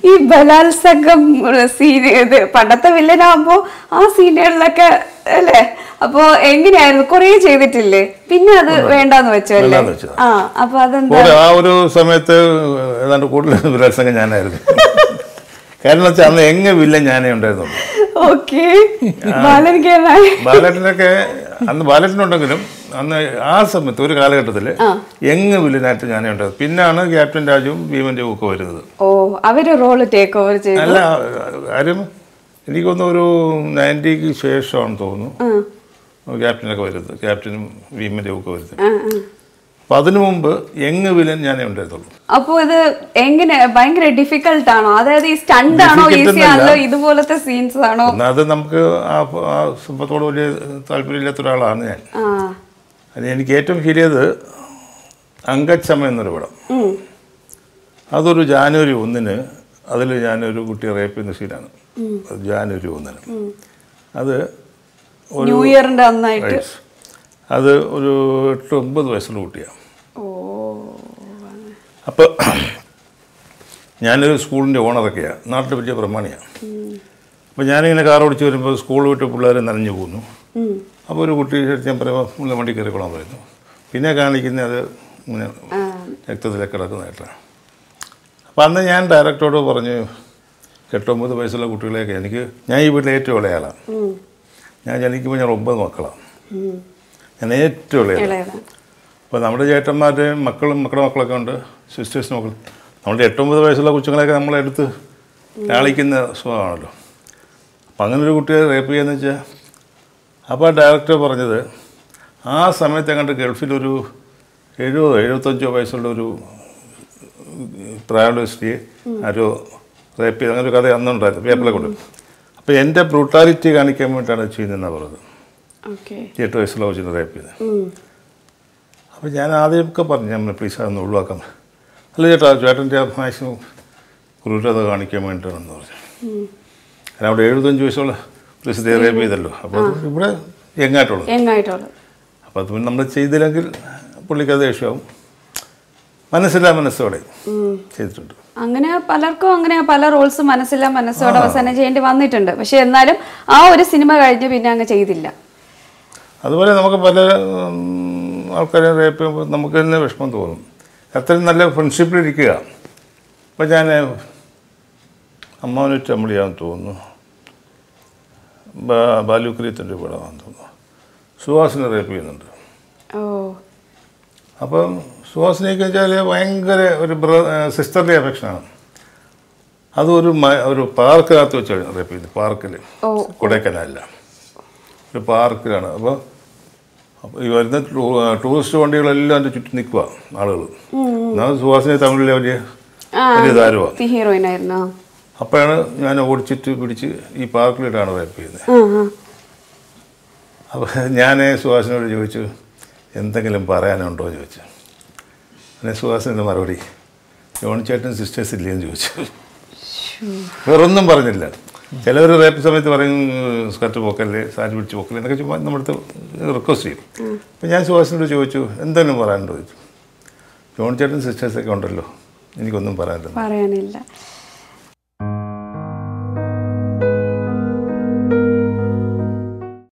ഈ ബലാത്സംഗം സീൻ ഇത് പണ്ടത്തെ വില്ലനാകുമ്പോ ആ സീനുകളിലൊക്കെ അല്ലേ അപ്പൊ എങ്ങനെയായിരുന്നു കുറേ ചെയ്തിട്ടില്ലേ പിന്നെ അത് വേണ്ടാന്ന് വെച്ചല്ലേ വേണ്ടാന്ന് വെച്ചതാ. ആ അപ്പൊ അതെന്താ കൂടെ ആ ഒരു സമയത്ത് ഏതാണ്ട് കൂടുതൽ ബലാത്സംഗം ഞാനായിരുന്നു കാരണം വെച്ചാൽ അന്ന് എങ്ങ വില്ല ഞാനേ ഉണ്ടായിരുന്നുള്ളൂ ഓക്കെ ബാലനിക്കാനായി ബാലേട്ടനൊക്കെ അന്ന് ബാലേട്ടനുണ്ടെങ്കിലും അന്ന് ആ സമയത്ത് ഒരു കാലഘട്ടത്തിൽ എങ്ങ് വില്ലനായിട്ട് ഞാനേ ഉണ്ടായിരുന്നു പിന്നാണ് ക്യാപ്റ്റൻ രാജുവും ഭീമന്റെ ഒക്കെ വരുന്നത് ഓ അവര് റോള് ടേക്ക് ഓവർ ചെയ്തു അല്ല ആരും എനിക്കൊന്ന് ഒരു നയൻറ്റിക്ക് ശേഷമാണ് തോന്നുന്നു ക്യാപ്റ്റനൊക്കെ വരുന്നത് ക്യാപ്റ്റനും ഭീമന്റെ ഒക്കെ വരുന്നത് ആ, ആ. അപ്പം അതിനു മുമ്പ് എങ്ങ് വില്ലൻ ഞാനേ ഉണ്ടായിരുന്നുള്ളൂ അപ്പൊ ഇത് എങ്ങനെ ഭയങ്കര ഡിഫിക്കൽട്ട് ആണോ അതായത് ഈ സ്റ്റണ്ട് ആണോ Difficult ഈസി ഒന്നുമല്ല. ആണല്ലോ ഇതുപോലത്തെ സീൻസ് ആണോ ഒന്നാമത് നമുക്ക് ആ ആ സംഭവത്തോട് വലിയ താല്പര്യമില്ലാത്ത ഒരാളാണ് ഞാൻ ആ അത് എനിക്ക് ഏറ്റവും ഫീൽ ചെയ്തത് അങ്കച്ചമ്മ എന്നൊരു പടം ഉം. അതൊരു ജാനുവരി ഒന്നിന് അതിൽ ഞാനൊരു കുട്ടിയെ റേപ്പ് ചെയ്യുന്ന സീനാണ് അത് ജാനുവരി ഒന്നിന് അത് ഒരു ന്യൂ ഇയറിന്റെ അന്നായിട്ട് വയസ്സ് അത് ഒരു എട്ട് ഒമ്പത് വയസ്സുള്ള കുട്ടിയാണ് ഓ അപ്പോൾ ഞാനൊരു സ്കൂളിൻ്റെ ഓണറൊക്കെയാണ് നാട്ടിൽ വലിയ പ്രമാണിയാണ് അപ്പോൾ ഞാനിങ്ങനെ കാർ ഓടിച്ച് വരുമ്പോൾ സ്കൂൾ വിട്ട് പിള്ളേർ നനഞ്ഞു പോകുന്നു ഉം. അപ്പോൾ ഒരു കുട്ടി ഞാൻ പറയുമ്പോൾ മുള്ള വണ്ടി കയറിക്കൊള്ളാൻ പറയുന്നു പിന്നെ കാണിക്കുന്നത് അത് ഇങ്ങനെ രക്തത്തിലൊക്കെ കിടക്കുന്നതായിട്ടാണ് അപ്പോൾ അന്ന് ഞാൻ ഡയറക്ടറോട് പറഞ്ഞു എട്ടൊമ്പത് വയസ്സുള്ള കുട്ടികളെയൊക്കെ എനിക്ക് ഞാൻ ഈ വീട്ടിലെ ഏറ്റവും ഇളയാളാണ് ഉം. ഞാൻ ജനിക്കുമ്പോൾ ഞാൻ ഒമ്പത് മക്കളാണ് ഞാൻ ഏറ്റവും ഇളയാളാണ് ഇളയതാണ് അപ്പോൾ നമ്മുടെ ചേട്ടന്മാരുടെയും മക്കളും മക്കളുടെ മക്കളൊക്കെ ഉണ്ട് സിസ്റ്റേഴ്സ് മക്കൾ നമ്മുടെ എട്ടൊമ്പത് വയസ്സുള്ള കൊച്ചുങ്ങളെയൊക്കെ നമ്മളെടുത്ത് ലാളിക്കുന്ന സ്വഭാവമാണല്ലോ അപ്പം അങ്ങനെ ഒരു കുട്ടിയെ റേപ്പ് ചെയ്യാന്ന് വെച്ചാൽ അപ്പോൾ ആ ഡയറക്ടർ പറഞ്ഞത് ആ സമയത്ത് കണ്ട് ഗൾഫിലൊരു എഴുപതോ എഴുപത്തഞ്ചോ വയസ്സുള്ള ഒരു പ്രായമുള്ള സ്ത്രീയെ ആരോ റേപ്പ് ചെയ്ത് അങ്ങനെ ഒരു കഥ അന്നുണ്ടായിരുന്നു പേപ്പറിലെ കൊണ്ട് അപ്പോൾ എൻ്റെ ബ്രൂട്ടാലിറ്റി കാണിക്കാൻ വേണ്ടിയിട്ടാണ് ഇത് ചെയ്യുന്നതെന്നാണ് പറഞ്ഞത് ഓക്കെ എട്ട് വയസ്സുള്ള കൊച്ചിനെ റേപ്പ് ചെയ്ത് അപ്പോൾ ഞാൻ ആദ്യമൊക്കെ പറഞ്ഞു ഞാൻ പ്ലീസ് അതൊന്ന് ഒഴിവാക്കാം അല്ല ചേട്ടാ ചേട്ടൻ്റെ മാക്സിമം ക്രൂരത കാണിക്കാൻ വേണ്ടിയിട്ടാണെന്ന് പറഞ്ഞു കാരണം അവിടെ എഴുപത്തഞ്ച് വയസ്സുള്ള ഒരു സ്ത്രീ റേപ്പ് ചെയ്തല്ലോ അപ്പോൾ അത് ഇവിടെ എങ്ങായിട്ടുള്ളത് എങ്ങായിട്ടുള്ളത് അപ്പോൾ അത് പിന്നെ നമ്മൾ ചെയ്തില്ലെങ്കിൽ പുള്ളിക്ക് അത് ദേഷ്യമാവും മനസ്സില്ലാ മനസ്സോടെ ചെയ്തിട്ടുണ്ട് അങ്ങനെ പലർക്കും അങ്ങനെ പല റോൾസ് മനസ്സില്ല മനസ്സോടെ അവസാനം ചെയ്യേണ്ടി വന്നിട്ടുണ്ട് പക്ഷെ എന്നാലും ആ ഒരു സിനിമ കഴിഞ്ഞ് പിന്നെ അങ്ങ് ചെയ്തില്ല അതുപോലെ നമുക്ക് പല ഉം, ആൾക്കാരെ റേപ്പ് ചെയ്യുമ്പോൾ നമുക്ക് തന്നെ വിഷമം തോന്നും അത്രയും നല്ല ഫ്രണ്ട്ഷിപ്പിലിരിക്കുക ഇപ്പം ഞാൻ അമ്മാവന് ചമ്മളിയാന്ന് തോന്നുന്നു ബാ- ബാലു ക്രീത്തിൻ്റെ പടമാണെന്ന് തോന്നുന്നു സുഹാസിനെ റേപ്പ് ചെയ്യുന്നുണ്ട് ഓ അപ്പം സുഹാസിനെയൊക്കെ വെച്ചാൽ ഭയങ്കര ഒരു ബ്ര സിസ്റ്ററിൻ്റെ അഫെക്ഷനാണ് അതൊരു മ- ഒരു പാർക്കിനകത്ത് വെച്ച് റേപ്പ് ചെയ്ത് പാർക്കിൽ ഓ. കൊടൈക്കനാലില്ല ഒരു പാർക്കിലാണ് അപ്പോൾ അപ്പോൾ ഈ വരുന്ന ടൂ- ടൂറിസ്റ്റ് വണ്ടികളെല്ലാം എൻ്റെ ചുറ്റും നിൽക്കുക ആളുകൾ എന്നാൽ സുഹാസിനെ തമിഴിലെ വലിയ ആ വലിയ താരമാണ് ഹീറോയിൻ ആയിരുന്നോ അപ്പോഴാണ് ഞാൻ ഓടിച്ചിട്ട് പിടിച്ച് ഈ പാർക്കിലിട്ടാണ് റേപ്പ് ചെയ്യുന്നത് ആ ആ അപ്പോൾ ഞാൻ സുഹാസിനോട് ചോദിച്ചു എന്തെങ്കിലും പറയാനുണ്ടോ എന്ന് ചോദിച്ചു അങ്ങനെ സുഹാസിൻ്റെ മറുപടി ജോൺ ചേട്ടൻ സിസ്റ്റേഴ്സ് ഇല്ലേന്ന് ചോദിച്ചു വേറൊന്നും പറഞ്ഞില്ല ചിലവർ റേപ്പ് സമയത്ത് പറയും സ്കർട്ട് പൊക്കല്ലേ സാരി പിടിച്ച് പൊക്കല്ലേ എന്നൊക്കെ ചുമ്മാ നമ്മുടെ അടുത്ത് റിക്വസ്റ്റ് ചെയ്യും അപ്പം ഞാൻ സുഹാസിനോട് ചോദിച്ചു എന്തെങ്കിലും പറയാനുണ്ടോ ചോദിച്ചു ജോൺ ചേട്ടൻ സിസ്റ്റേഴ്സൊക്കെ ഉണ്ടല്ലോ എനിക്കൊന്നും പറയാനില്ല പറയാനില്ല